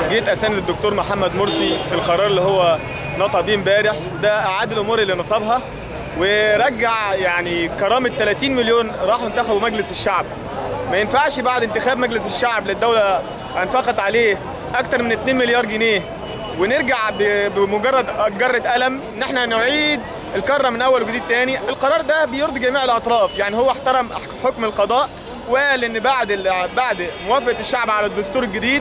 جيت اساند الدكتور محمد مرسي في القرار اللي هو نطق بيه امبارح ده اعاد الامور اللي نصبها ورجع يعني كرامه 30 مليون راحوا انتخبوا مجلس الشعب ما ينفعش بعد انتخاب مجلس الشعب للدوله انفقت عليه اكتر من 2 مليار جنيه ونرجع ب- بمجرد جرة قلم ان احنا نعيد الكرة من اول وجديد تاني القرار ده بيرضي جميع الاطراف يعني هو احترم حكم القضاء وقال ان بعد ال- بعد موافقة الشعب على الدستور الجديد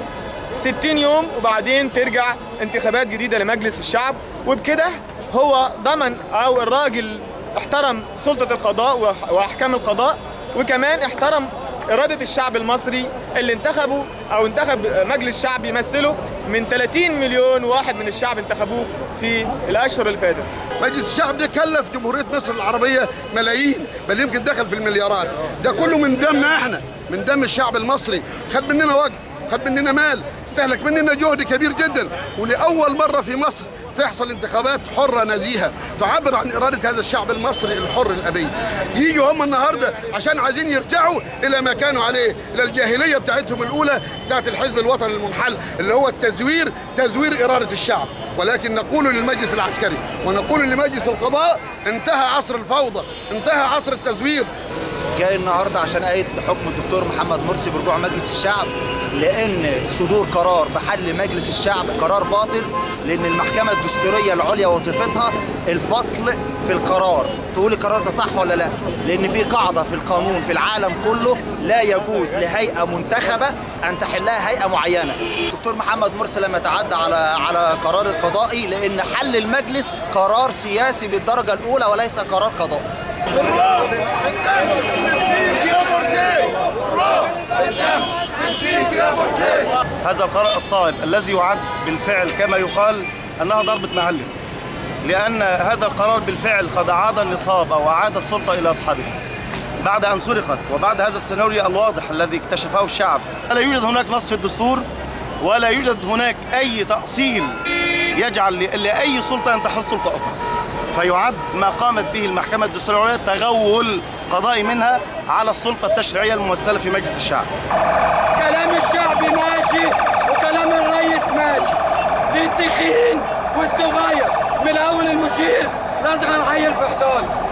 60 يوم وبعدين ترجع انتخابات جديدة لمجلس الشعب وبكده هو ضمن او الراجل احترم سلطة القضاء وأح- واحكام القضاء وكمان احترم إرادة الشعب المصري اللي انتخبوا أو انتخب مجلس شعب يمثله من 30 مليون واحد من الشعب انتخبوه في الأشهر اللي فاتت مجلس الشعب ده كلف جمهوريه مصر العربيه ملايين بل يمكن دخل في المليارات ده كله من دمنا احنا من دم الشعب المصري خد مننا وقت خد مننا مال استهلك مننا جهد كبير جدا ولاول مره في مصر تحصل انتخابات حره نزيهه تعبر عن اراده هذا الشعب المصري الحر الابي يجوا هم النهارده عشان عايزين يرجعوا الى ما كانوا عليه الى الجاهليه بتاعتهم الاولى بتاعت الحزب الوطني المنحل اللي هو التزوير تزوير اراده الشعب ولكن نقول للمجلس العسكري ونقول لمجلس القضاء انتهى عصر الفوضى انتهى عصر التزوير جاي النهارده عشان ايد حكم الدكتور محمد مرسي برجوع مجلس الشعب لان صدور قرار بحل مجلس الشعب قرار باطل لان المحكمه الدستوريه العليا وظيفتها الفصل في القرار تقول القرار ده صح ولا لا لان في قاعده في القانون في العالم كله لا يجوز لهيئه منتخبه ان تحلها هيئه معينه الدكتور محمد مرسي لما تعدى على على قرار القضائي لان حل المجلس قرار سياسي بالدرجه الاولى وليس قرار قضائي الروح الدم نفسيك يا مرسي الروح الدم نفسيك يا مرسي هذا القرار الصائب الذي يعد بالفعل كما يقال انها ضربه معلم لان هذا القرار بالفعل قد اعاد النصاب او اعاد السلطه الى اصحابها بعد ان سرقت وبعد هذا السيناريو الواضح الذي اكتشفه الشعب لا يوجد هناك نص في الدستور ولا يوجد هناك اي تاصيل يجعل ل- لاي سلطه ان تحل سلطه اخرى فيعد ما قامت به المحكمه الدستوريه العليا تغول قضائي منها على السلطه التشريعيه الممثله في مجلس الشعب كلام الشعب ماشي وكلام الرئيس ماشي للتخين والصغير من اول المشير لاصغر عيل في حضان